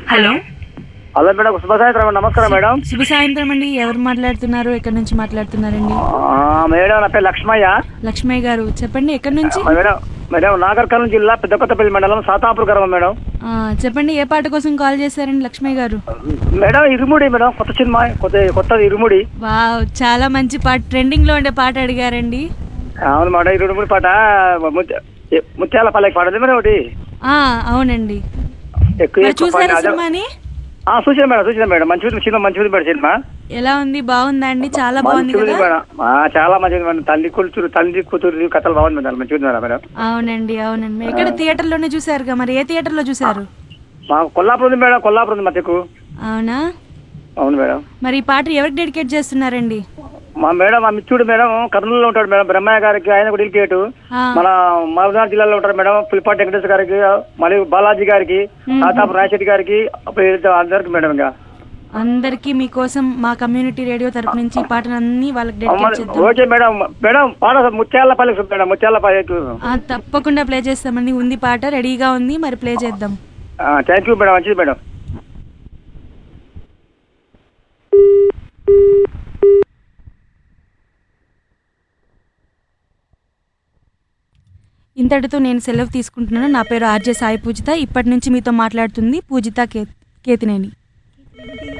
hello hello madam శుభ సాయంత్రం నమస్కారం మేడం శుభ సాయంత్రం అండి ఎవరు మాట్లాడుతున్నారు ఎక్కడి నుంచి మాట్లాడుతున్నారండి ఆ, మేడం నా పేరు లక్ష్మయ్య లక్ష్మయ్య గారు చెప్పండి ఎక్కడి నుంచి ఆ, మేడం మేడం నాగర్ కర్నూలు జిల్లా పెద్దకొత్తపల్లి మండలం సాతాపూర్ గ్రామం మేడం ఆ, చెప్పండి ఏ పాట కోసం కాల్ చేశారండి లక్ష్మయ్య గారు మేడం ఇరుముడి మేడం కొత్త సినిమా కొత్త కొత్తది ఇరుముడి వావ్ చాలా మంచి పాట ట్రెండింగ్ లో ఉండే పాట అడిగారండి అవును మేడం ఇరుముడి పాట ముత్య- ఏ- ముత్యాల పల్లెకి పాడది మేడం ఒకటి ఆ అవునండి ఎక్కువ మరి ఎక్కువ చూసారా పాడిన- సినిమాని ఆ, చూసాను మేడం చూసాను మేడం మంచిది సినిమా మంచిది మేడం సినిమా ఎలా ఉంది బాగుందా అండి చాలా బాగుంది మంచిది కదా మేడం ఆ, చాలా మంచిది మేడం తల్లి కూతురు తల్లి కూతురు కథలు బాగుంది మేడం మంచిది మేడం మేడం అవునండి అవునండి ఎక్కడ థియేటర్ లోనే చూసారుగా మరి ఏ థియేటర్ లో చూసారు మా కొల్లాపురం ఉంది మేడం కొల్లాపురం ఉంది మధ్యకు అవునా అవును మేడం మరి ఈ పాట ఎవరికి డెడికేట్ చేస్తున్నారండి మా మేడం మా మిత్రుడు మేడం కర్నూలులో ఉంటాడు మేడం బ్రహ్మయ్య గారికి ఆయన కూడా డెలికేట్ ఆ, మన మహబూబ్నగర్ జిల్లాలో ఉంటారు మేడం పులిపాటి వెంకటేశ్వర గారికి మరియు బాలాజీ గారికి తాతాపు రాయశెట్టి గారికి అప్పుడు అందరికి మేడం ఇంకా అందరికీ మీకోసం మా కమ్యూనిటీ రేడియో తరపు నుంచి ఈ పాటను అన్ని వాళ్ళకి అమ్మ, డెడికేట్ చేద్దాం ఓకే మేడం మేడం పాట ముత్యాలపల్లి మేడం ముత్యాలపల్లి ఆ, తప్పకుండా ప్లే చేస్తామండి ఉంది పాట రెడీగా ఉంది మరి ప్లే చేద్దాం థ్యాంక్ యూ మేడం మంచిది మేడం ఇంతటితో నేను సెలవు తీసుకుంటున్నాను నా పేరు ఆర్జే సాయి పూజిత ఇప్పటి నుంచి మీతో మాట్లాడుతుంది పూజిత కే కేతినేని